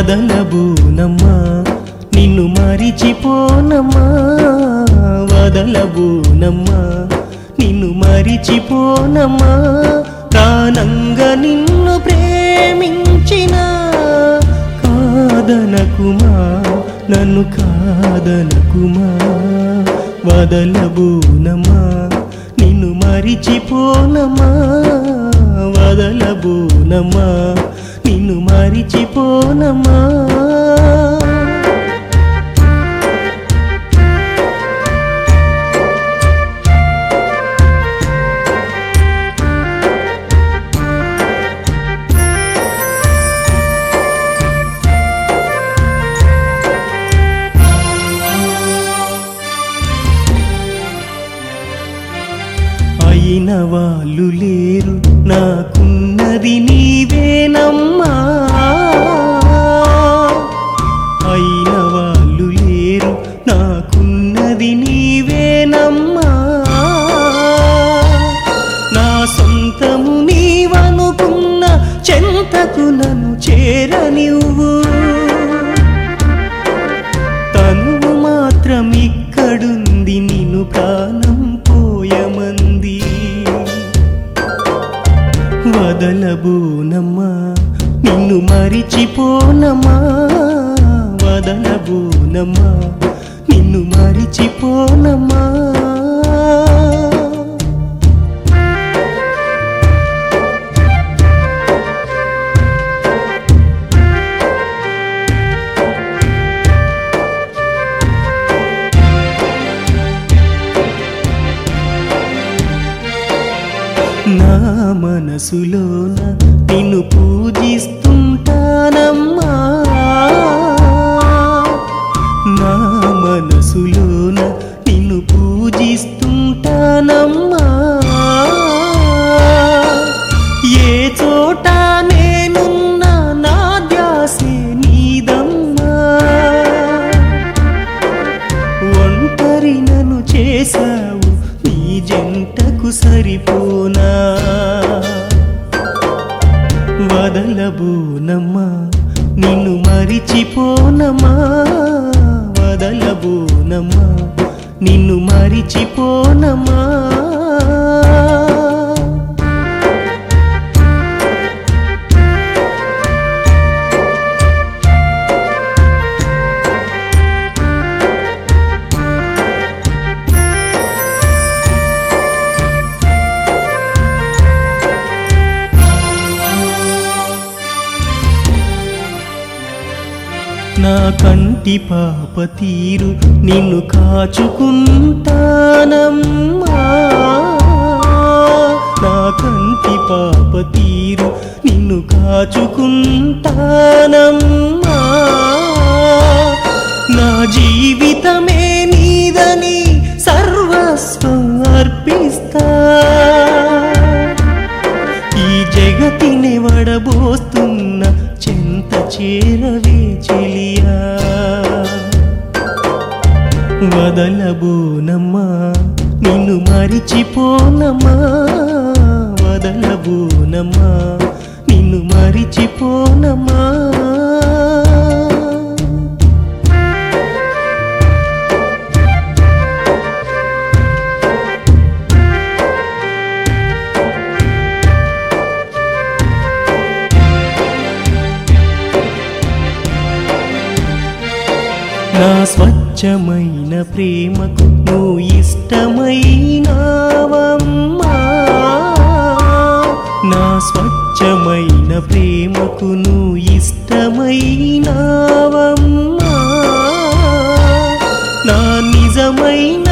వదలబూనమ్మా నిన్ను మరిచిపోనమ్మా వదలబూనమ్మా నిన్ను మరిచిపోనమ్మా ప్రాణంగా నిన్ను ప్రేమించిన కాదనకుమా నన్ను కాదనకుమా వదలబూనమ్మా నిన్ను మరిచిపోనమ్మా వదలబూనమ్మా నిన్ను మరిచిపోనమ్మా అయిన వాళ్ళు లేరు నాకున్నది నీవేనమ్మా అయిన వాళ్ళు లేరు నాకున్నది నీవేనమ్మా నా సొంతము నీవనుకున్న చెంతకు నన్ను చేరనివ్వు తనువు మాత్రం ఇక్కడుంది నిన్ను ప్రాణం పోయమంది వదలబూనమ్మా నిన్ను మరిచిపోనమ్మా వదలబూనమ్మా నిన్ను మరిచిపోనమ్మా నా మనసులోన నిన్ను పూజిస్తుంటానమ్మా నా మనసులోన నిన్ను పూజిస్తుంటానమ్మా ఏ చోట నేనున్నా నా ధ్యాసే నీదమ్మా ఒంటరి నన్ను చేశావు నీ జంటకు సరిపోనా వదలబోనమ్మా నిన్ను మరిచిపోనమ్మా వదలబోనమ్మా నిన్ను మరిచిపోనమ్మా నా కంటి పాప తీరు నిన్ను కాచుకుంటానమ్మా నా కంటి పాప తీరు నిన్ను కాచుకుంటానమ్మా నా జీవితమే నీదని సర్వస్వం అర్పిస్తా ఈ జగతిని వడబోస్తున్న చెంత చేరవే చెలియా వదలబోనమ్మా నిన్ను మరిచిపోనమ్మా వదలబోనమ్మా నిన్ను మరిచిపోనమ్మా నా స్వచ్ఛమైన ప్రేమకు నువ్వు ఇష్టమైనవమ్మా నా స్వచ్ఛమైన ప్రేమకు నువ్వు ఇష్టమైనవమ్మా నా నిజమైన